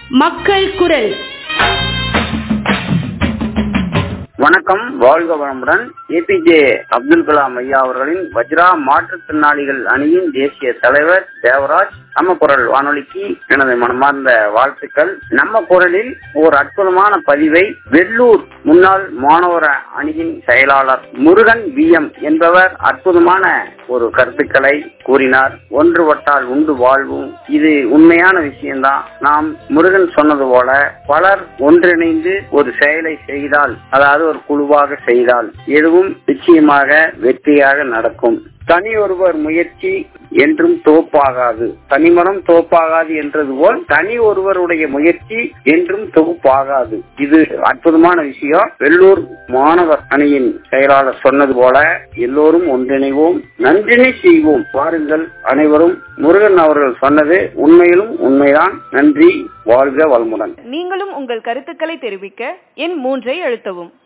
மக்கள் குரல் வணக்கம் வாழ்க வளமுடன் ஏபிஜே அப்துல் கலாம் ஐயா அவர்களின் வஜ்ரா மாற்றுத்திறனாளிகள் அணியின் தேசிய தலைவர் தேவராஜ் நம்ம குரல் வானொலிக்கு எனது மனமார்ந்த வாழ்த்துக்கள் நம்ம குரலில் ஒரு அற்புதமான பதிவை வெள்ளூர் முன்னாள் மாணவர் அணியின் செயலாளர் முருகன் வி எம் என்பவர் அற்புதமான ஒரு கருத்துக்களை கூறினார் ஒன்றுபட்டால் உண்டு வாழ்வும் இது உண்மையான விஷயம்தான் நாம் முருகன் சொன்னது போல பலர் ஒன்றிணைந்து ஒரு செயலை செய்தால் அதாவது ஒரு குழுவாக செய்தால் எதுவும் நிச்சயமாக வெற்றியாக நடக்கும் தனி ஒருவர் முயற்சி என்றும் தோப்பாகாது தனிமரம் தோப்பாகாது என்றது போல் தனி ஒருவருடைய முயற்சி என்றும் தொகுப்பாகாது இது அற்புதமான விஷயம் வெள்ளூர் மாணவர் அணியின் செயலாளர் சொன்னது போல எல்லோரும் ஒன்றிணைவோம் நன்றினை செய்வோம் வாருங்கள் அனைவரும் முருகன் அவர்கள் சொன்னது உண்மையிலும் உண்மைதான் நன்றி வாழ்க வளமுடன் நீங்களும் உங்கள் கருத்துக்களை தெரிவிக்க எண் மூன்றை அழுத்தவும்